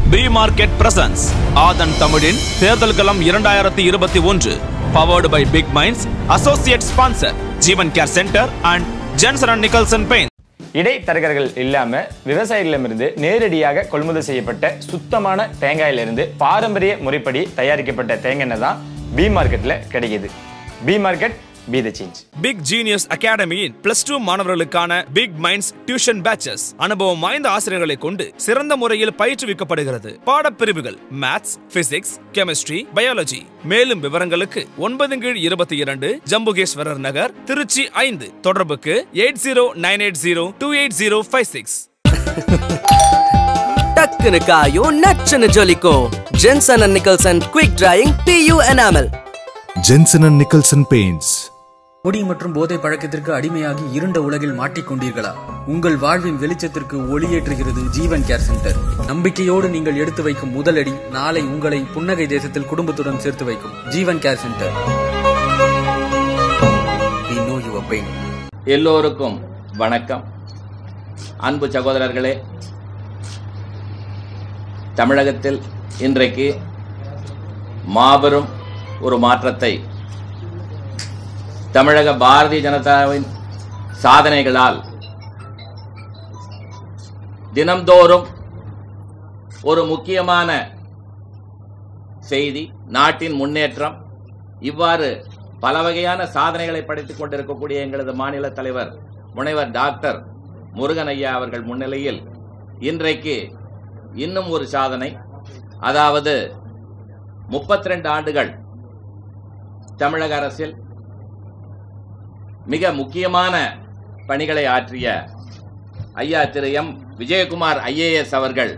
B market presence ஆதன் தமிழின் தேர்தல் களம் இரண்டாயிரத்தி இருபத்தி ஒன்று powered by big minds associate sponsor Jeevan care centre and Jensen and Nicholson paint இடைத்தரகர்கள் இல்லாம விவசாயிகளிடமிருந்து நேரடியாக கொள்முதல் செய்யப்பட்ட சுத்தமான தேங்காயிலிருந்து பாரம்பரிய முறைப்படி தயாரிக்கப்பட்ட தேங்காய் எண்ணெய் தான் பி மார்க்கெட்ல கிடைக்குது B market be the change big genius அகாடமியின் பிளஸ் டூ மாணவர்களுக்கான பிக் மைண்ட்ஸ் டியூஷன் பேச்சஸ் அனுபவம் வாய்ந்த ஆசிரியர்களை கொண்டு சிறந்த முறையில் பயிற்றுவிக்கப்படுகிறது பாடப்பிரிவுகள் மேத்ஸ் பிசிக்ஸ் கெமிஸ்ட்ரி பயாலஜி மேலும் விவரங்களுக்கு ஒன்பது கீழ் இருபத்தி இரண்டு ஜம்புகேஸ்வரர் நகர் திருச்சி ஐந்து தொடர்புக்கு eight zero nine eight zero two eight zero five six டக்குனு காயும் நச்சுன்னு ஜொலிக்கும் Jensen and Nicholson quick drying PU enamel Jensen and Nicholson Paints. குடி மற்றும் போதை பழக்கத்திற்கு அடிமையாகி இருண்ட உலகில் மாட்டிக்கொண்டீர்களா உங்கள் வாழ்வின் வெளிச்சத்திற்கு ஒளியேற்றுகிறது ஜீவன் கேர் சென்டர் நம்பிக்கையோடு நீங்கள் எடுத்து வைக்கும் முதலடி நாளை உங்களை புன்னகை தேசத்தில் குடும்பத்துடன் சேர்த்து வைக்கும் Jeevan care centre We know your pain. எல்லோருக்கும் வணக்கம் அன்பு சகோதரர்களே தமிழகத்தில் இன்றைக்கு மாபெரும் ஒரு மாற்றத்தை தமிழக பாரதிய ஜனதாவின் சாதனைகளால் தினம்தோறும் ஒரு முக்கியமான செய்தி நாட்டின் முன்னேற்றம் இவ்வாறு பல வகையான சாதனைகளை படைத்துக் கொண்டிருக்கக்கூடிய எங்களது மாநில தலைவர் முனைவர் டாக்டர் முருகன் ஐயா அவர்கள் முன்னிலையில் இன்றைக்கு இன்னும் ஒரு சாதனை அதாவது முப்பத்தி ரெண்டு ஆண்டுகள் தமிழக அரசில் மிக முக்கியமான பணிகளை ஆற்றிய ஐயா திரு எம் விஜயகுமார் ஐஏஎஸ் அவர்கள்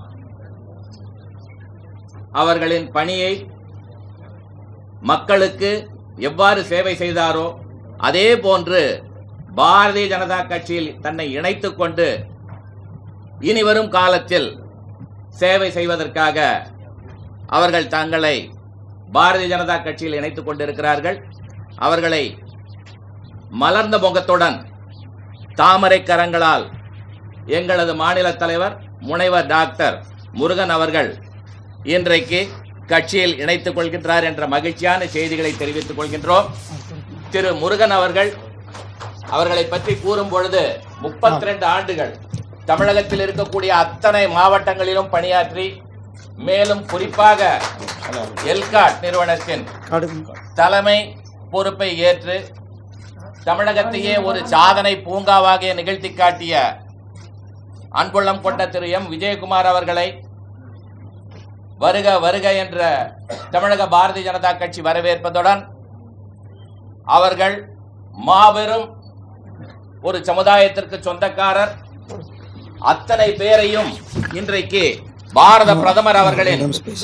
அவர்களின் பணியை மக்களுக்கு எவ்வாறு சேவை செய்தாரோ அதே போன்று பாரதிய ஜனதா கட்சியில் தன்னை இணைத்துக் கொண்டு இனி வரும் காலத்தில் சேவை செய்வதற்காக அவர்கள் தங்களை பாரதிய ஜனதா கட்சியில் இணைத்துக் கொண்டிருக்கிறார்கள் அவர்களை மலர்ந்த முகத்துடன் தாமரை கரங்களால் எங்களது மாநில தலைவர் முனைவர் டாக்டர் முருகன் அவர்கள் இன்றைக்கு கட்சியில் இணைத்துக் கொள்கின்றார் என்ற மகிழ்ச்சியான செய்திகளை தெரிவித்துக் கொள்கின்றோம் திரு முருகன் அவர்கள் அவர்களை பற்றி கூறும் பொழுது முப்பத்தி ரெண்டு ஆண்டுகள் தமிழகத்தில் இருக்கக்கூடிய அத்தனை மாவட்டங்களிலும் பணியாற்றி மேலும் குறிப்பாக எல்காட் நிறுவனத்தின் தலைமை பொறுப்பை ஏற்று தமிழகத்தையே ஒரு சாதனை பூங்காவாக நிகழ்த்தி காட்டிய அன்புள்ளம் கொண்ட திரு எம் விஜயகுமார் அவர்களை வருக வருக என்ற தமிழக பாரதிய ஜனதா கட்சி வரவேற்பதுடன் அவர்கள் மாபெரும் ஒரு சமுதாயத்திற்கு சொந்தக்காரர் அத்தனை பேரையும் இன்றைக்கு பாரத பிரதமர் அவர்களின்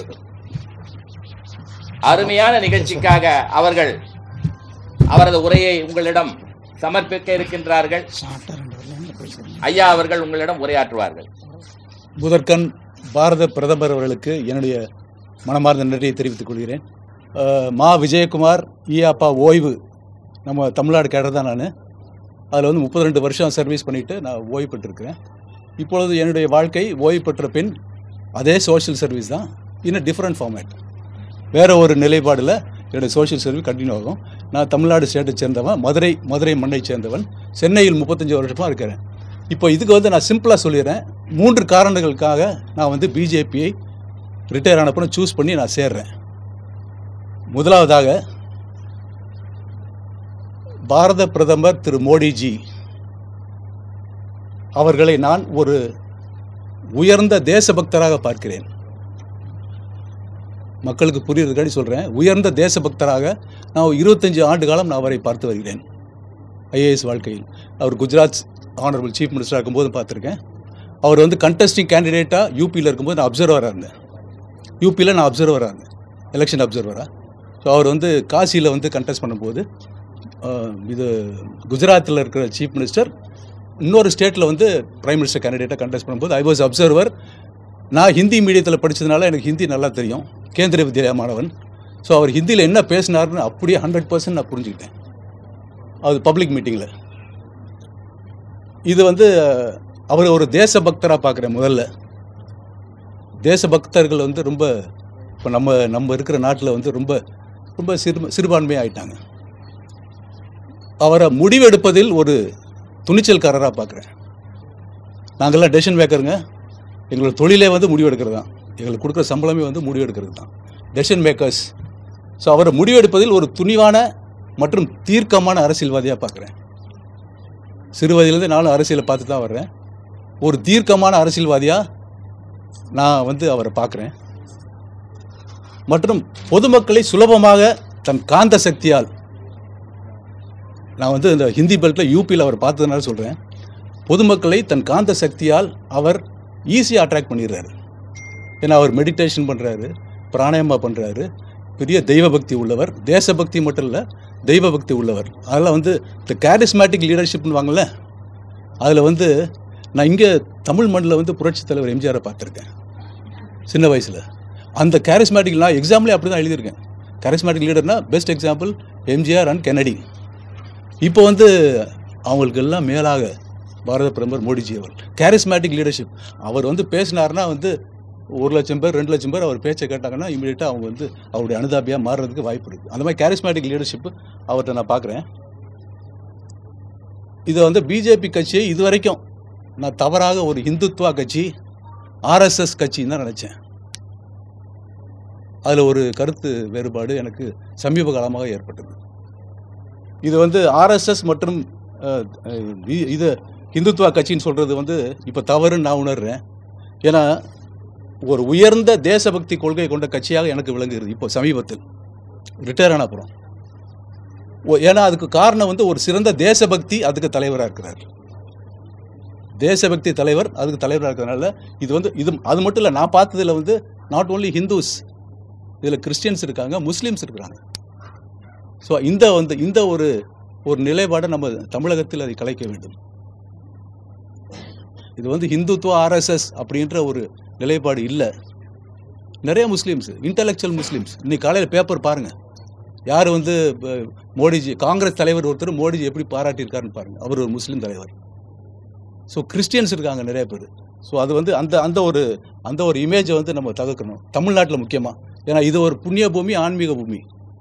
அருமையான நிகழ்ச்சிக்காக அவர்கள் அவரது உரையை உங்களிடம் சமர்ப்பிக்க இருக்கின்றார்கள் ஐயா அவர்கள் உங்களிடம் உரையாற்றுவார்கள் முதற்கண் பாரத பிரதமர் அவர்களுக்கு என்னுடைய மனமார்ந்த நன்றியை தெரிவித்துக் கொள்கிறேன் அஹ், மா விஜயகுமார் ஈயாப்பா ஓய்வு நம்ம தமிழ்நாடு கேடர் தான் நான் அதில் வந்து முப்பத்தி ரெண்டு வருஷம் சர்வீஸ் பண்ணிவிட்டு நான் ஓய்வு பெற்றிருக்கிறேன் இப்பொழுது என்னுடைய வாழ்க்கை ஓய்வு பெற்ற பின் அதே சோஷியல் சர்வீஸ் தான் இன்னும் டிஃப்ரெண்ட் ஃபார்மேட் வேறு ஒரு நிலைப்பாடில் என்னுடைய சோஷியல் சர்வீஸ் கண்டினியூ ஆகும் நான் தமிழ்நாடு ஸ்டேட்டை சேர்ந்தவன் மதுரை மதுரை மண்ணை சேர்ந்தவன் சென்னையில் முப்பத்தஞ்சு வருஷமாக இருக்கிறேன் இப்போ இதுக்கு வந்து நான் சிம்பிளாக சொல்லிடுறேன் மூன்று காரணங்களுக்காக நான் வந்து பிஜேபியை ரிட்டையர் ஆனப்பறம் சூஸ் பண்ணி நான் சேர்றேன் முதலாவதாக பாரத பிரதமர் திரு மோடிஜி அவர்களை நான் ஒரு உயர்ந்த தேசபக்தராக பார்க்கிறேன் மக்களுக்கு புரியுறதுக்காண்டி சொல்கிறேன் உயர்ந்த தேசபக்தராக நான் இருபத்தஞ்சு ஆண்டு காலம் நான் அவரை பார்த்து வருகிறேன் ஐஏஎஸ் வாழ்க்கையில் அவர் குஜராத் ஆனரபிள் சீஃப் மினிஸ்டராக இருக்கும்போது பார்த்துருக்கேன் அவர் வந்து கண்டெஸ்டிங் கேண்டிடேட்டாக யூபியில் இருக்கும்போது நான் அப்சர்வராக இருந்தேன் யூபியில் நான் அப்சர்வராக இருந்தேன் எலெக்ஷன் அப்சர்வராக ஸோ அவர் வந்து காசியில் வந்து கண்டெஸ்ட் பண்ணும்போது ஆஹ், இது குஜராத்தில் இருக்கிற சீஃப் மினிஸ்டர் இன்னொரு ஸ்டேட்டில் வந்து பிரைம் மினிஸ்டர் கேண்டிடேட்டாக கண்டெஸ்ட் பண்ணும்போது ஐ வாஸ் அப்சர்வர் நான் ஹிந்தி மீடியத்தில் படித்ததுனால எனக்கு ஹிந்தி நல்லா தெரியும் கேந்திரிய வித்யாலயா மாணவன் ஸோ அவர் ஹிந்தியில் என்ன பேசினாருன்னு அப்படியே ஹண்ட்ரட் பர்சன்ட் நான் புரிஞ்சுக்கிட்டேன் அது பப்ளிக் மீட்டிங்கில் இது வந்து அவர் ஒரு தேசபக்தராக பார்க்குறேன் முதல்ல தேசபக்தர்கள் வந்து ரொம்ப இப்போ நம்ம நம்ம இருக்கிற நாட்டில் வந்து ரொம்ப ரொம்ப சிறு சிறுபான்மையாக ஆயிட்டாங்க அவரை முடிவெடுப்பதில் ஒரு துணிச்சல்காரராக பார்க்குறேன் நாங்கள்லாம் டெசிஷன் மேக்கருங்க எங்களோட தொழிலே வந்து முடிவெடுக்கிறது தான் எங்களுக்கு கொடுக்குற சம்பளமே வந்து முடிவெடுக்கிறது தான் டெசிஷன் மேக்கர்ஸ் ஸோ அவரை முடிவெடுப்பதில் ஒரு துணிவான மற்றும் தீர்க்கமான அரசியல்வாதியாக பார்க்குறேன் சிறு வயதிலிருந்து நானும் அரசியலை பார்த்து தான் வர்றேன் ஒரு தீர்க்கமான அரசியல்வாதியாக நான் வந்து அவரை பார்க்குறேன் மற்றும் பொதுமக்களை சுலபமாக தன் காந்த சக்தியால் நான் வந்து இந்த ஹிந்தி பெல்ட்டில் யூபியில் அவர் பார்த்ததுனால சொல்கிறேன் பொதுமக்களை தன் காந்த சக்தியால் அவர் ஈஸியாக அட்ராக்ட் பண்ணிடுறாரு ஏன்னா அவர் மெடிடேஷன் பண்ணுறாரு பிராணாயமா பண்ணுறாரு பெரிய தெய்வ பக்தி உள்ளவர் தேசபக்தி மட்டும் இல்லை தெய்வ பக்தி உள்ளவர் அதில் வந்து இந்த கேரிஸ்மேட்டிக் லீடர்ஷிப்னு வாங்கல அதில் வந்து நான் இங்கே தமிழ் மண்ணில் வந்து புரட்சித் தலைவர் எம்ஜிஆரை பார்த்துருக்கேன் சின்ன வயசில் அந்த கேரிஸ்மேட்டிக் நான் எக்ஸாம்பிளே அப்படி தான் எழுதியிருக்கேன் கேரிஸ்மேட்டிக் லீடர்னா best example MGR and Kennedy இப்போ வந்து அவங்களுக்கு எல்லாம் மேலாக பாரத பிரதமர் மோடிஜி அவர் கேரிஸ்மேட்டிக் லீடர்ஷிப் அவர் வந்து பேசினார்னா வந்து ஒரு லட்சம் பேர் ரெண்டு லட்சம் பேர் அவர் பேச்சை கேட்டாங்கன்னா இமீடியட்டாக அவங்க வந்து அவருடைய அனுதாபியாக மாறுறதுக்கு வாய்ப்பு இருக்குது அந்த மாதிரி கேரிஸ்மேட்டிக் லீடர்ஷிப் அவர்கிட்ட நான் பார்க்குறேன் இதை வந்து பிஜேபி கட்சியை இது வரைக்கும் நான் தவறாக ஒரு இந்துத்துவா கட்சி ஆர்எஸ்எஸ் கட்சின்னு தான் நினச்சேன் அதில் ஒரு கருத்து வேறுபாடு எனக்கு சமீப காலமாக ஏற்பட்டது இது வந்து ஆர்எஸ்எஸ் மற்றும் அஹ், அஹ், இ- இது இந்துத்துவா கட்சின்னு சொல்கிறது வந்து இப்போ தவறுன்னு நான் உணர்றேன் ஏன்னா ஒரு உயர்ந்த தேசபக்தி கொள்கை கொண்ட கட்சியாக எனக்கு விளங்குகிறது இப்போ சமீபத்தில் ரிட்டையர் ஆன அப்புறம் ஓ- ஏன்னா அதுக்கு காரணம் வந்து ஒரு சிறந்த தேசபக்தி அதுக்கு தலைவராக இருக்கிறார் தேசபக்தி தலைவர் அதுக்கு தலைவராக இருக்கிறதுனால இது வந்து இது அது மட்டும் இல்லை நான் பார்த்ததுல வந்து நாட் ஓன்லி ஹிந்துஸ் இதில் கிறிஸ்டியன்ஸ் இருக்காங்க முஸ்லீம்ஸ் இருக்கிறாங்க ஸோ இந்த வந்து இந்த ஒரு ஒரு நிலைப்பாடை நம்ம தமிழகத்தில் அதை கலைக்க வேண்டும் இது வந்து ஹிந்துத்துவ ஆர்எஸ்எஸ் அப்படின்ற ஒரு நிலைப்பாடு இல்லை நிறைய முஸ்லீம்ஸ் இன்டலெக்சுவல் முஸ்லீம்ஸ் இன்னைக்கு காலையில் பேப்பர் பாருங்க யார் வந்து அஹ், மோடிஜி காங்கிரஸ் தலைவர் ஒருத்தர் மோடிஜி எப்படி பாராட்டியிருக்காருன்னு பாருங்க அவர் ஒரு முஸ்லீம் தலைவர் ஸோ கிறிஸ்டியன்ஸ் இருக்காங்க நிறைய பேர் ஸோ அது வந்து அந்த அந்த ஒரு அந்த ஒரு இமேஜை வந்து நம்ம தவிர்க்கணும் தமிழ்நாட்டில் முக்கியமாக ஏன்னா இது ஒரு புண்ணிய பூமி ஆன்மீக பூமி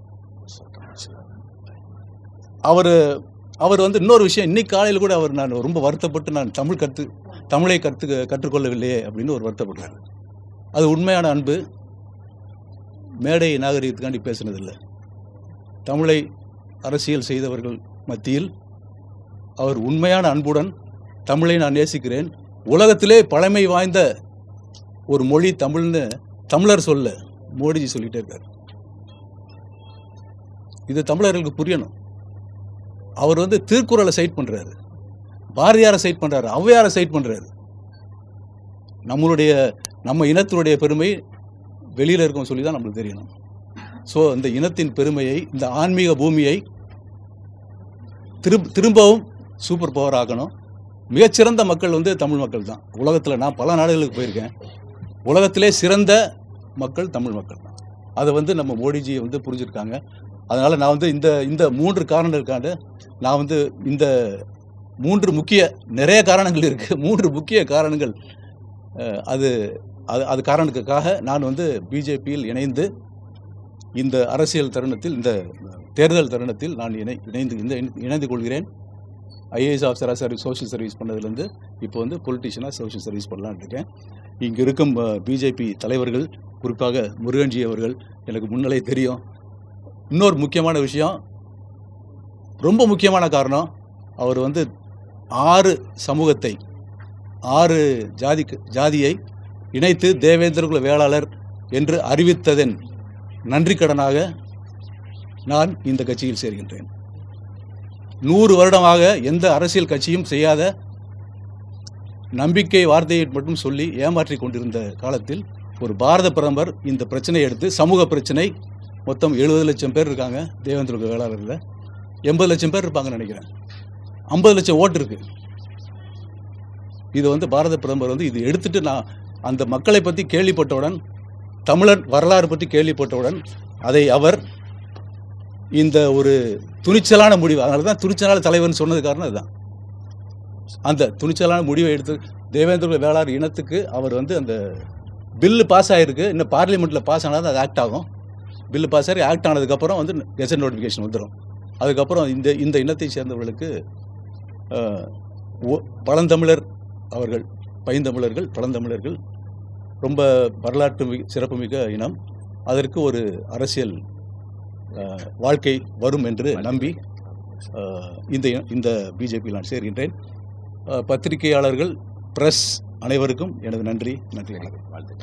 அவர் அவர் வந்து இன்னொரு விஷயம் இன்னைக்கு காலையில் கூட அவர் நான் ரொம்ப வருத்தப்பட்டு நான் தமிழ் கற்று தமிழை கற்று கற்றுக்கொள்ளவில்லையே அப்படின்னு ஒரு வருத்தப்படுறாரு அது உண்மையான அன்பு மேடை நாகரிகத்துக்காண்டி பேசுனதில்லை தமிழை அரசியல் செய்தவர்கள் மத்தியில் அவர் உண்மையான அன்புடன் தமிழை நான் நேசிக்கிறேன் உலகத்திலே பழமை வாய்ந்த ஒரு மொழி தமிழ்னு தமிழர் சொல்ல மோடிஜி சொல்லிட்டே இருக்கார் இது தமிழர்களுக்கு புரியணும் அவர் வந்து திருக்குறளை சைட் பண்றாரு பாரதியாரை சைட் பண்றாரு ஔவையாரை சைட் பண்றாரு நம்மளுடைய நம்ம இனத்தினுடைய பெருமை வெளியில இருக்கும் சொல்லி தான் நம்மளுக்கு தெரியணும் ஸோ இந்த இனத்தின் பெருமையை இந்த ஆன்மீக பூமியை திரு திரும்பவும் சூப்பர் பவர் ஆக்கணும் மிகச்சிறந்த மக்கள் வந்து தமிழ் மக்கள் தான் உலகத்தில் நான் பல நாடுகளுக்கு போயிருக்கேன் உலகத்திலே சிறந்த மக்கள் தமிழ் மக்கள் தான் அதை வந்து நம்ம மோடிஜி வந்து புரிஞ்சிருக்காங்க அதனால் நான் வந்து இந்த இந்த மூன்று காரணங்களுக்காண்டு நான் வந்து இந்த மூன்று முக்கிய நிறைய காரணங்கள் இருக்குது மூன்று முக்கிய காரணங்கள் அஹ், அது அது அது காரணத்துக்காக நான் வந்து பிஜேபியில் இணைந்து இந்த அரசியல் தருணத்தில் இந்த தேர்தல் தருணத்தில் நான் இணை இணைந்து இந்த இணைந்து கொள்கிறேன் ஐஏஎஸ் ஆஃபீஸராக சர்வீஸ் சோஷியல் சர்வீஸ் பண்ணதுலேருந்து இப்போ வந்து பொலிட்டிஷியனாக சோஷியல் சர்வீஸ் பண்ணலான்னு இருக்கேன் இங்கே இருக்கும் பிஜேபி தலைவர்கள் குறிப்பாக முருகன்ஜி அவர்கள் எனக்கு முன்னலே தெரியும் இன்னொரு முக்கியமான விஷயம் ரொம்ப முக்கியமான காரணம் அவர் வந்து ஆறு சமூகத்தை ஆறு ஜாதி ஜாதியை இணைத்து தேவேந்திரகுல வேளாளர் என்று அறிவித்ததன் நன்றி கடனாக நான் இந்த கட்சியில் சேர்கின்றேன் நூறு வருடமாக எந்த அரசியல் கட்சியும் செய்யாத நம்பிக்கை வார்த்தையை மட்டும் சொல்லி ஏமாற்றி கொண்டிருந்த காலத்தில் ஒரு பாரத பிரதமர் இந்த பிரச்சனையை எடுத்து சமூக பிரச்சனை மொத்தம் எழுபது லட்சம் பேர் இருக்காங்க தேவேந்திர வேளாளரில் எண்பது லட்சம் பேர் இருப்பாங்கன்னு நினைக்கிறேன் ஐம்பது லட்சம் ஓட்டு இருக்கு இது வந்து பாரத பிரதமர் வந்து இது எடுத்துட்டு நான் அந்த மக்களை பற்றி கேள்விப்பட்டவுடன் தமிழர் வரலாறு பற்றி கேள்விப்பட்டவுடன் அதை அவர் இந்த ஒரு துணிச்சலான முடிவு அதனால தான் துணிச்சலான தலைவர்னு சொன்னது காரணம் அதுதான் அந்த துணிச்சலான முடிவை எடுத்து தேவேந்திர வேளார் இனத்துக்கு அவர் வந்து அந்த பில்லு பாஸ் ஆகிருக்கு இன்னும் பார்லிமெண்ட்டில் பாஸ் ஆனால் தான் அது ஆக்ட் ஆகும் பில்லு பாஸ் ஆகி ஆக்ட் ஆனதுக்கப்புறம் வந்து கெசட் நோட்டிஃபிகேஷன் வந்துடும் அதுக்கப்புறம் இந்த இந்த இனத்தை சேர்ந்தவர்களுக்கு அஹ், ஒ- பழந்தமிழர் அவர்கள் பைந்தமிழர்கள் பழந்தமிழர்கள் ரொம்ப வரலாற்று மிக சிறப்புமிக்க இனம் அதற்கு ஒரு அரசியல் அஹ், வாழ்க்கை வரும் என்று நம்பி அஹ், இந்த இந்த பிஜேபியில் நான் சேர்கின்றேன் அஹ், பத்திரிகையாளர்கள் பிரஸ் அனைவருக்கும் எனது நன்றி நன்றி வணக்கம்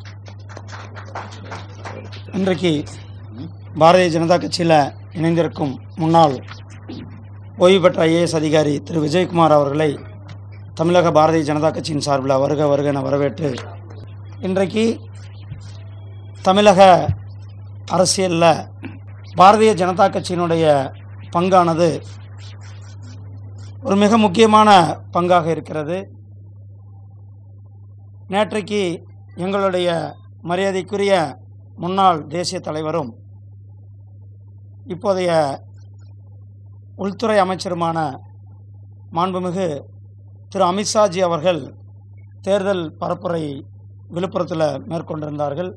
இன்றைக்கு பாரதிய ஜனதா கட்சியில் இணைந்திருக்கும் முன்னாள் ஓய்வு பெற்ற ஐஏஎஸ் அதிகாரி திரு விஜயகுமார் அவர்களை தமிழக பாரதிய ஜனதா கட்சியின் சார்பில் வருக வருக என வரவேற்று இன்றைக்கு தமிழக அரசியலில் பாரதிய ஜனதா கட்சியினுடைய பங்கானது ஒரு மிக முக்கியமான பங்காக இருக்கிறது நேற்றைக்கு எங்களுடைய மரியாதைக்குரிய முன்னாள் தேசிய தலைவரும் இப்போதைய உள்துறை அமைச்சருமான மாண்புமிகு திரு அமித்ஷாஜி அவர்கள் தேர்தல் பரப்புரை விழுப்புரத்தில் மேற்கொண்டிருந்தார்கள்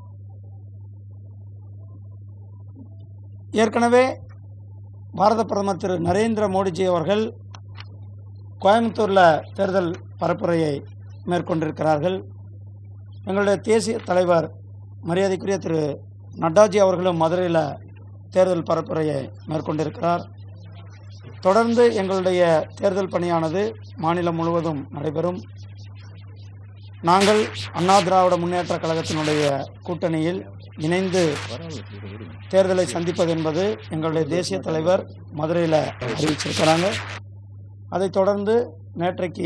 ஏற்கனவே பாரத பிரதமர் திரு நரேந்திர மோடிஜி அவர்கள் கோயம்புத்தூரில் தேர்தல் பரப்புரையை மேற்கொண்டிருக்கிறார்கள் எங்களுடைய தேசிய தலைவர் மரியாதைக்குரிய திரு நட்டாஜி அவர்களும் மதுரையில் தேர்தல் பரப்புரையை மேற்கொண்டிருக்கிறார் தொடர்ந்து எங்களுடைய தேர்தல் பணியானது மாநிலம் முழுவதும் நடைபெறும் நாங்கள் அண்ணா திராவிட முன்னேற்ற கழகத்தினுடைய கூட்டணியில் இணைந்து தேர்தலை சந்திப்பது என்பது எங்களுடைய தேசிய தலைவர் மதுரையில் அறிவிச்சிருக்கிறாங்க அதைத் தொடர்ந்து நேற்றைக்கு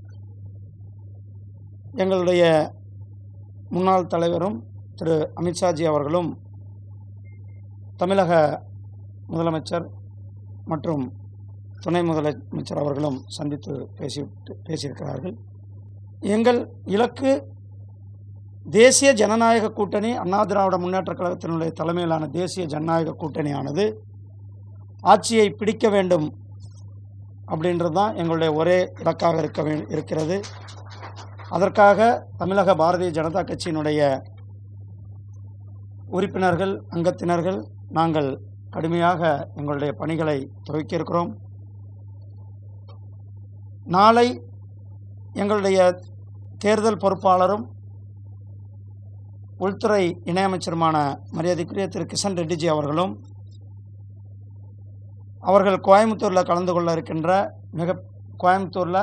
எங்களுடைய முன்னாள் தலைவரும் திரு அமித்ஷாஜி அவர்களும் தமிழக முதலமைச்சர் மற்றும் துணை முதலமைச்சர் அவர்களும் சந்தித்து பேசி பேசியிருக்கிறார்கள் எங்கள் இலக்கு தேசிய ஜனநாயக கூட்டணி அண்ணா திராவிட முன்னேற்ற கழகத்தினுடைய தலைமையிலான தேசிய ஜனநாயக கூட்டணியானது ஆட்சியை பிடிக்க வேண்டும் அப்படின்றது தான் எங்களுடைய ஒரே இலக்காக இருக்க வே இருக்கிறது அதற்காக தமிழக பாரதிய ஜனதா கட்சியினுடைய உறுப்பினர்கள் அங்கத்தினர்கள் நாங்கள் கடுமையாக எங்களுடைய பணிகளை துவக்கி இருக்கிறோம் நாளை எங்களுடைய தேர்தல் பொறுப்பாளரும் உள்துறை இணையமைச்சருமான மரியாதைக்குரிய திரு கிஷன் ரெட்டிஜி அவர்களும் அவர்கள் கோயம்புத்தூரில் கலந்து கொள்ள இருக்கின்ற மிக கோயம்புத்தூரில்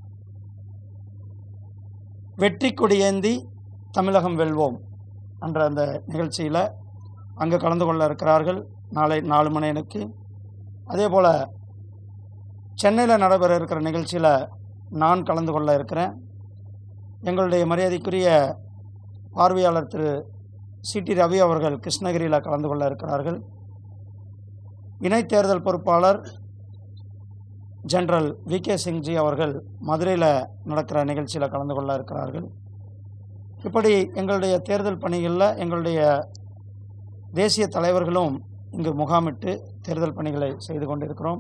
வெற்றி கொடியேந்தி தமிழகம் வெல்வோம் என்ற அந்த நிகழ்ச்சியில் அங்கே கலந்து கொள்ள இருக்கிறார்கள் நாளை நாலு மணிக்கு அதே போல் சென்னையில் நடைபெற இருக்கிற நிகழ்ச்சியில் நான் கலந்து கொள்ள இருக்கிறேன் எங்களுடைய மரியாதைக்குரிய பார்வையாளர் திரு சிடி ரவி அவர்கள் கிருஷ்ணகிரியில் கலந்து கொள்ள இருக்கிறார்கள் இணை தேர்தல் பொறுப்பாளர் ஜெனரல் வி கே சிங்ஜி அவர்கள் மதுரையில் நடக்கிற நிகழ்ச்சியில் கலந்து கொள்ள இருக்கிறார்கள் இப்படி எங்களுடைய தேர்தல் பணிகளில் எங்களுடைய தேசிய தலைவர்களும் இங்கு முகாமிட்டு தேர்தல் பணிகளை செய்து கொண்டிருக்கிறோம்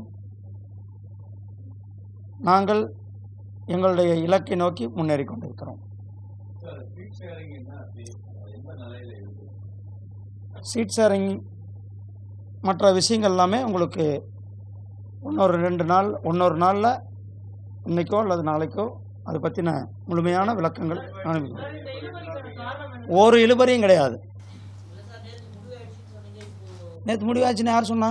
நாங்கள் எங்களுடைய இலக்கை நோக்கி முன்னேறி கொண்டிருக்கிறோம் சீட் ஷேரிங் மற்ற விஷயங்கள் எல்லாமே உங்களுக்கு இன்னொரு ரெண்டு நாள் இன்னொரு நாளில் இன்னைக்கோ அல்லது நாளைக்கோ அதை பற்றின முழுமையான விளக்கங்கள் அனுப்பி ஒரு இழுபறியும் கிடையாது நேற்று முடிவாச்சுன்னு யார் சொன்னா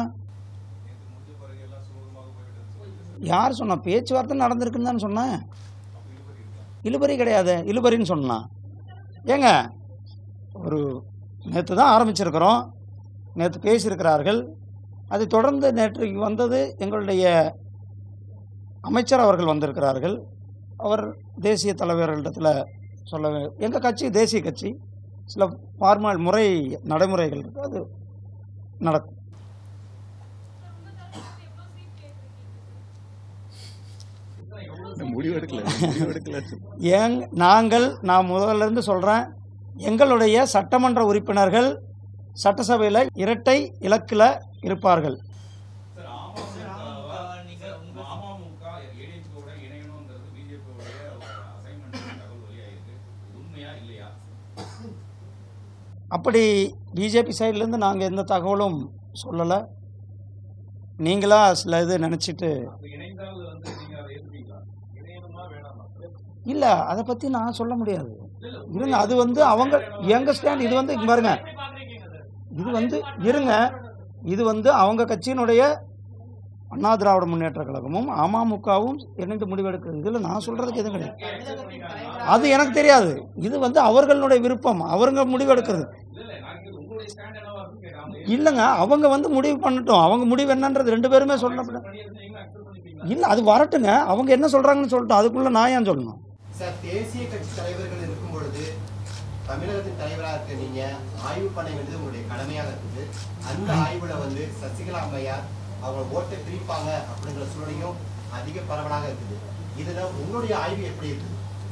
யார் சொன்னா பேச்சுவார்த்தை நடந்திருக்குன்னு தான் சொன்னேன் இழுபறி கிடையாது இழுபறின்னு சொன்னான் ஏங்க ஒரு நேற்று தான் ஆரம்பிச்சிருக்கிறோம் நேற்று பேசியிருக்கிறார்கள் அதை தொடர்ந்து நேற்றைக்கு வந்தது எங்களுடைய அமைச்சர் அவர்கள் வந்திருக்கிறார்கள் அவர் தேசிய தலைவர்களிடத்தில் சொல்ல எங்கள் கட்சி தேசிய கட்சி சில ஃபார்மல் முறை நடைமுறைகள் இருக்குது அது நடக்கும் ஏங் நாங்கள் நான் முதல்ல இருந்து சொல்கிறேன் எங்களுடைய சட்டமன்ற உறுப்பினர்கள் சட்டசபையில் இரட்டை இலக்கில் இருப்பார்கள் அப்படி பிஜேபி சைட்லேருந்து நாங்கள் எந்த தகவலும் சொல்லலை நீங்களா சில இது நினச்சிட்டு இல்லை அதை பற்றி நான் சொல்ல முடியாது இருங்க அது வந்து அவங்க எங்க ஸ்டாண்ட் இது வந்து இங்க பாருங்க இது வந்து இருங்க இது வந்து அவங்க கட்சியினுடைய அண்ணா திராவிட முன்னேற்ற கழகமும் அமமுகவும் இணைந்து முடிவெடுக்கிறது இதில் நான் சொல்றதுக்கு எதுவும் கிடையாது அது எனக்கு தெரியாது இது வந்து அவர்களுடைய விருப்பம் அவங்க முடிவெடுக்கிறது இல்லைங்க அவங்க வந்து முடிவு பண்ணட்டும் அவங்க முடிவு என்னன்றது ரெண்டு பேருமே சொல்ல இல்லை அது வரட்டுங்க அவங்க என்ன சொல்றாங்கன்னு சொல்லட்டும் அதுக்குள்ள நான் ஏன் சொல்லணும் சார் தேசிய கட்சி தலைவர்கள் இருக்கும் பொழுது தமிழகத்தின் தலைவராக இருக்க நீங்க ஆய்வு பண்ண வேண்டியது உங்களுடைய கடமையாக இருக்குது அந்த ஆய்வுல வந்து சசிகலா அம்மையார் அவங்க ஓட்டை பிரிப்பாங்க அப்படிங்கிற சூழலையும் அதிக பரவலாக இருக்குது இதுல உங்களுடைய ஆய்வு எப்படி இருக்குது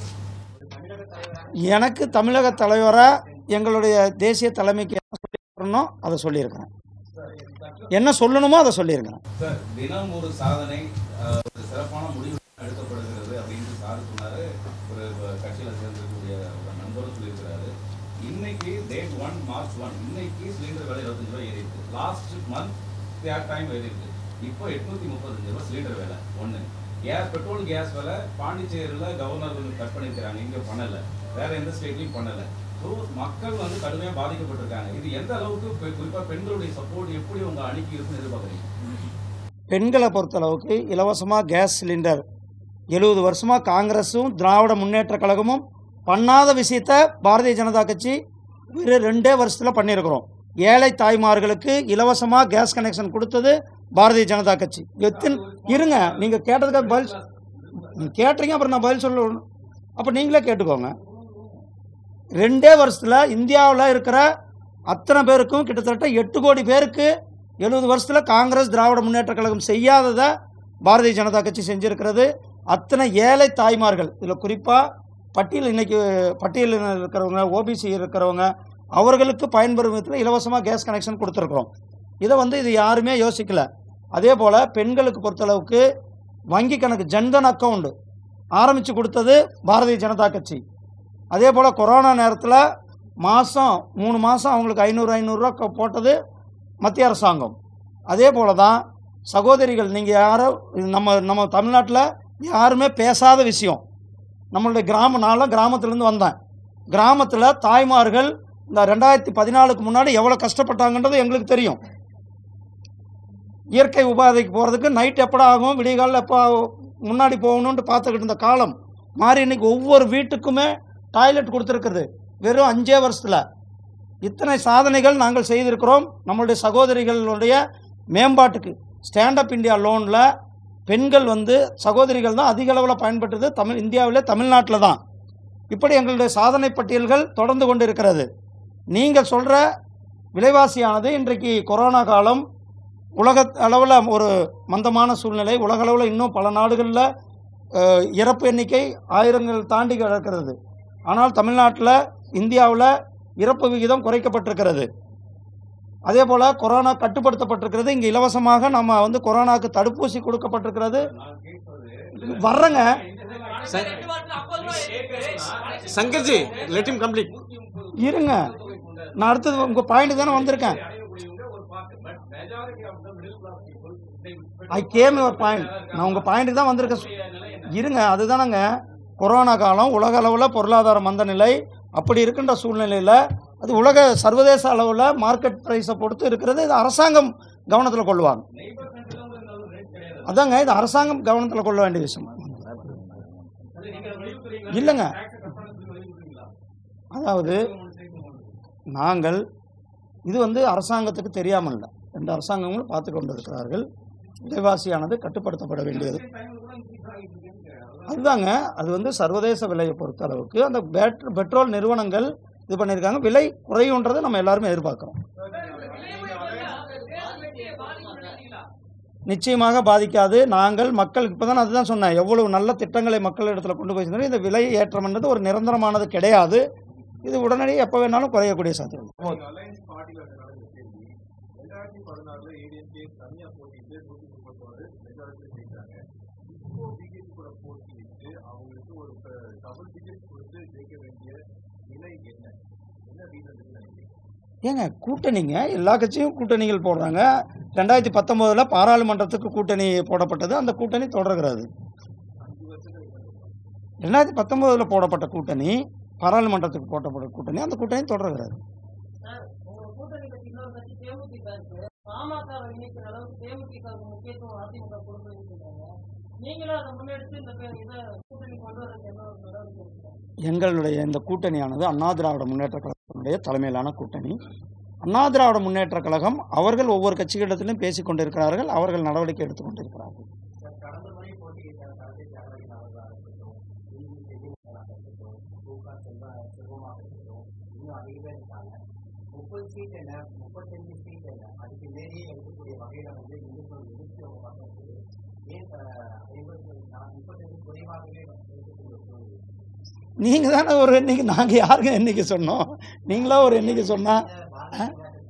எனக்கு தமிழக தலைவராக எங்களுடைய தேசிய தலைமைக்கு என்ன சொல்லணும் அதை சொல்லியிருக்கிறேன் என்ன சொல்லணுமோ அதை சொல்லியிருக்கிறேன் சார் தினம் ஒரு சாதனை அஹ், ஒரு சிறப்பான முடிவு எடுக்கப்படுகிறது அப்படின்னு சார் சொன்னாரு ஒரு ப- கட்சியில சேர்ந்திருக்கக்கூடிய ஒரு நண்பரும் சொல்லியிருக்கிறாரு இன்னைக்கு டேட் ஒன் மார்ச் ஒன் இன்னைக்கு சிலிண்டர் விலை இருபத்தஞ்சு ரூபாய் ஏறி இருக்கு லாஸ்ட் மந்த் தேர்ட் டைம் ஏறி இருக்கு இப்போ எட்நூத்தி முப்பத்தஞ்சு ரூபாய் சிலிண்டர் விலை ஒண்ணு கேஸ் பெட்ரோல் கேஸ் விலை பாண்டிச்சேரியில கவர்னர் வந்து கட் பண்ணிருக்கிறாங்க இங்க பண்ணல வேற எந்த ஸ்டேட்லயும் பண்ணல ஸோ மக்கள் வந்து கடுமையாக பாதிக்கப்பட்டிருக்காங்க இது எந்த அளவுக்கு பெ- குறிப்பா பெண்களுடைய சப்போர்ட் எப்படி உங்க அணிக்கு இருக்குன்னு எதிர்பார்க்குறீங்க பெண்களை பொறுத்தளவுக்கு இலவசமாக கேஸ் சிலிண்டர் எழுபது வருஷமாக காங்கிரஸும் திராவிட முன்னேற்ற கழகமும் பண்ணாத விஷயத்த பாரதிய ஜனதா கட்சி வெறும் ரெண்டே வருஷத்தில் பண்ணியிருக்கிறோம் ஏழை தாய்மார்களுக்கு இலவசமாக கேஸ் கனெக்ஷன் கொடுத்தது பாரதிய ஜனதா கட்சி எத்தனை இருங்க நீங்கள் கேட்டதுக்காக பதில் சொ- நீங்க கேட்டீங்க அப்புறம் நான் பதில் சொல்ல அப்போ நீங்களே கேட்டுக்கோங்க ரெண்டே வருஷத்தில் இந்தியாவில் இருக்கிற அத்தனை பேருக்கும் கிட்டத்தட்ட எட்டு கோடி பேருக்கு எழுபது வருஷத்தில் காங்கிரஸ் திராவிட முன்னேற்ற கழகம் செய்யாததை பாரதிய ஜனதா கட்சி செஞ்சிருக்கிறது அத்தனை ஏழை தாய்மார்கள் இதில் குறிப்பாக பட்டியல் இன்னைக்கு பட்டியலில் இருக்கிறவங்க ஓபிசி இருக்கிறவங்க அவர்களுக்கு பயன்பெறும் விதத்தில் இலவசமாக கேஸ் கனெக்ஷன் கொடுத்துருக்குறோம் இதை வந்து இது யாருமே யோசிக்கல அதே போல் பெண்களுக்கு பொறுத்தளவுக்கு வங்கி கணக்கு ஜன்தன் அக்கௌண்ட் ஆரம்பித்து கொடுத்தது பாரதிய ஜனதா கட்சி அதே போல் கொரோனா நேரத்தில் மாதம் மூணு மாதம் அவங்களுக்கு ஐநூறு ஐநூறுரூவா க- போட்டது மத்திய அரசாங்கம் அதே போல் தான் சகோதரிகள் நீங்கள் யாரோ இது நம்ம நம்ம தமிழ்நாட்டில் யாருமே பேசாத விஷயம் நம்மளுடைய கிராம நான்லாம் கிராமத்துலேருந்து வந்தேன் கிராமத்தில் தாய்மார்கள் இந்த ரெண்டாயிரத்தி பதினாலுக்கு முன்னாடி எவ்வளோ கஷ்டப்பட்டாங்கன்றது எங்களுக்கு தெரியும் இயற்கை உபாதைக்கு போகிறதுக்கு நைட் எப்படா ஆகும் விடியகாலில் எப்போ முன்னாடி போகணுன்ட்டு பார்த்துக்கிட்டு இருந்த காலம் மாறி இன்னைக்கு ஒவ்வொரு வீட்டுக்குமே டாய்லெட் கொடுத்துருக்குது வெறும் அஞ்சே வருஷத்தில் இத்தனை சாதனைகள் நாங்கள் செய்திருக்கிறோம் நம்மளுடைய சகோதரிகளுடைய மேம்பாட்டுக்கு ஸ்டாண்டப் இந்தியா லோனில் பெண்கள் வந்து சகோதரிகள் தான் அதிக அளவில் பயன்பட்டது தமிழ் இந்தியாவிலே தமிழ்நாட்டில் தான் இப்படி எங்களுடைய சாதனை பட்டியல்கள் தொடர்ந்து கொண்டு இருக்கிறது நீங்கள் சொல்கிற விலைவாசியானது இன்றைக்கு கொரோனா காலம் உலக அளவில் ஒரு மந்தமான சூழ்நிலை உலக அளவில் இன்னும் பல நாடுகளில் அஹ், இறப்பு எண்ணிக்கை ஆயிரங்கள் தாண்டி கிடக்கிறது ஆனால் தமிழ்நாட்டில் இந்தியாவில் இறப்பு விகிதம் குறைக்கப்பட்டிருக்கிறது அதே போல் கொரோனா கட்டுப்படுத்தப்பட்டிருக்கிறது இங்கே இலவசமாக நம்ம வந்து கொரோனாவுக்கு தடுப்பூசி கொடுக்கப்பட்டிருக்கிறது வர்றேங்க சங்கர்ஜி லெட் இம் கம்ப்ளீட் இருங்க நான் அடுத்தது உங்கள் பாயிண்ட் தானே வந்திருக்கேன் ஐ கேம் யுவர் பாயிண்ட் நான் உங்கள் பாயிண்ட்டுக்கு தான் வந்திருக்கேன் இருங்க அதுதானங்க கொரோனா காலம் உலக அளவில் பொருளாதார மந்த நிலை அப்படி இருக்கின்ற சூழ்நிலையில் அது உலக சர்வதேச அளவில் மார்க்கெட் ப்ரைஸை பொறுத்து இருக்கிறது இது அரசாங்கம் கவனத்தில் கொள்வாங்க அதாங்க இது அரசாங்கம் கவனத்தில் கொள்ள வேண்டிய விஷயம் இல்லைங்க அதாவது நாங்கள் இது வந்து அரசாங்கத்துக்கு தெரியாமல் இல்லை ரெண்டு அரசாங்கங்களும் பார்த்து கொண்டு இருக்கிறார்கள் விலைவாசியானது கட்டுப்படுத்தப்பட வேண்டியது அதுதாங்க அது வந்து சர்வதேச விலையை பொறுத்த அளவுக்கு அந்த பேட் பெட்ரோல் நிறுவனங்கள் இது பண்ணியிருக்காங்க விலை குறையுன்றதை நம்ம எல்லாருமே எதிர்பார்க்குறோம் நிச்சயமாக பாதிக்காது நாங்கள் மக்கள் இப்போ தான் அதுதான் சொன்னேன் எவ்வளவு நல்ல திட்டங்களை மக்கள் இடத்துல கொண்டு போய் சேர்ந்தாலும் இந்த விலை ஏற்றம்ன்றது ஒரு நிரந்தரமானது கிடையாது இது உடனடியே எப்போ வேணாலும் குறையக்கூடிய சாத்தியம் ஏங்க கூட்டணிங்க எல்லா கட்சியும் கூட்டணிகள் போடுறாங்க ரெண்டாயிரத்தி பத்தொம்போதில் பாராளுமன்றத்துக்கு கூட்டணி போடப்பட்டது அந்த கூட்டணி தொடர்கிறது ரெண்டாயிரத்தி பத்தொம்போதில் போடப்பட்ட கூட்டணி பாராளுமன்றத்துக்கு போடப்பட்ட கூட்டணி அந்த கூட்டணி தொடர்கிறது பாமக இணைக்கிற அளவுக்கு தேமுதிகவுக்கு முக்கியத்துவம் அதிமுக கொடுக்குதுன்னு சொல்றாங்க நீங்களும் அதை முன்னெடுத்து இந்த பே- இதை கூட்டணி கொண்டு வரதுக்கு என்ன ஒரு நடவடிக்கை எடுக்கிறீங்க? எங்களுடைய இந்த கூட்டணியானது அண்ணா திராவிட முன்னேற்ற கழகத்தினுடைய தலைமையிலான கூட்டணி அண்ணா திராவிட முன்னேற்ற கழகம் அவர்கள் ஒவ்வொரு கட்சிகளிடத்திலும் பேசிக் கொண்டிருக்கிறார்கள் அவர்கள் நடவடிக்கை எடுத்துக் கொண்டிருக்கிறார்கள் கடந்த முறை போட்டியிட்ட கருத்தை அழகின் அவர்களாக இருக்கட்டும் இந்தி செல்வமாக இருக்கட்டும் பூகா செல்வ செல்வமாக இருக்கட்டும் இன்னும் அதிக பேர் இருக்காங்க முப்பது சீட் என்ன முப்பத்தஞ்சு சீட் என்ன அதுக்கு மேலேயே எடுக்கக்கூடிய வகையில வந்து இந்துக்கள் எதிர்த்து அவங்க பார்க்கறது ஏன் ஐம்பத்தி முப்பத்தஞ்சு குறைவாகவே எடுக்கக்கூடிய ஒரு சூழ்நிலை நீங்க தானே ஒரு எண்ணிக்கை நாங்க யாருங்க எண்ணிக்கை சொன்னோம் நீங்களா ஒரு எண்ணிக்கை சொன்னா ஆ?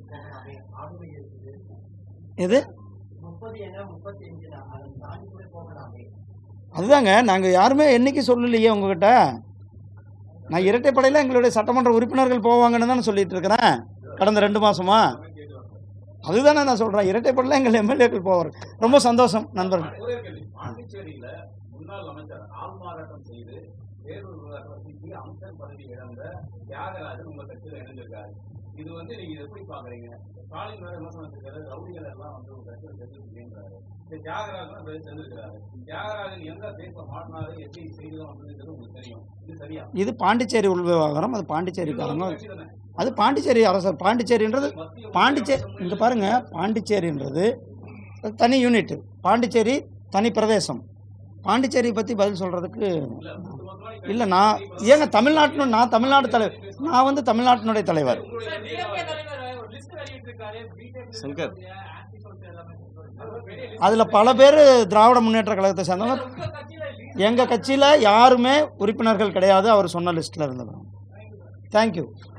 எது முப்பது என்ன முப்பத்தி அஞ்சு தான் அதை தாண்டி கூட போகலாமே அதுதாங்க நாங்க யாருமே எண்ணிக்கை சொல்லலையே உங்ககிட்ட நான் இரட்டைப்படையில் எங்களுடைய சட்டமன்ற உறுப்பினர்கள் போவாங்கன்னு தானே சொல்லிட்டு இருக்கிறேன் கடந்த ரெண்டு மாசமா அதுதானே நான் சொல்றேன் இரட்டைப்படையில் எங்கள் எம்எல்ஏக்கள் போவார் ரொம்ப சந்தோஷம் நண்பர்கள் ஒரே கேள்வி பாண்டிச்சேரியில முன்னாள் அமைச்சர் ஆள்மாறாட்டம் செய்து தேர்வு விவகாரத்துக்கு அமைச்சர் பதவி இழந்த தியாகராஜன் உங்க கட்சியில இணைஞ்சிருக்காரு இது வந்து நீங்க இதை எப்படி பாக்குறீங்க ஸ்டாலின் வேற விமர்சனம் வச்சிருக்காரு ரவுடிகள் எல்லாம் வந்து உங்க கட்சியில சேர்ந்துருக்கீங்கிறாரு இந்த தியாகராஜன் பேர் சேர்ந்திருக்கிறாரு தியாகராஜன் எந்த தேச மாட்டினாரு எப்படி செய்தோம் அப்படின்றது உங்களுக்கு தெரியும் இது சரியா இது பாண்டிச்சேரி உள் விவகாரம் அது பாண்டிச்சேரிக்காரங்க அது பாண்டிச்சேரி அரசர் பாண்டிச்சேரின்றது பாண்டிச்சேரி இங்க பாருங்க பாண்டிச்சேரின்றது அது தனி யூனிட் பாண்டிச்சேரி தனி பிரதேசம் பாண்டிச்சேரி பத்தி பதில் சொல்றதுக்கு இல்ல நான் ஏங்க தமிழ்நாட்டு நான் தமிழ்நாடு தலைவர் நான் வந்து தமிழ்நாட்டினுடைய தலைவர் சங்கர் அதுல பல பேர் திராவிட முன்னேற்ற கழகத்தை சேர்ந்தவங்க எங்க கட்சியில யாருமே உறுப்பினர்கள் கிடையாது அவர் சொன்ன லிஸ்ட்ல இருந்தவங்க தேங்க்யூ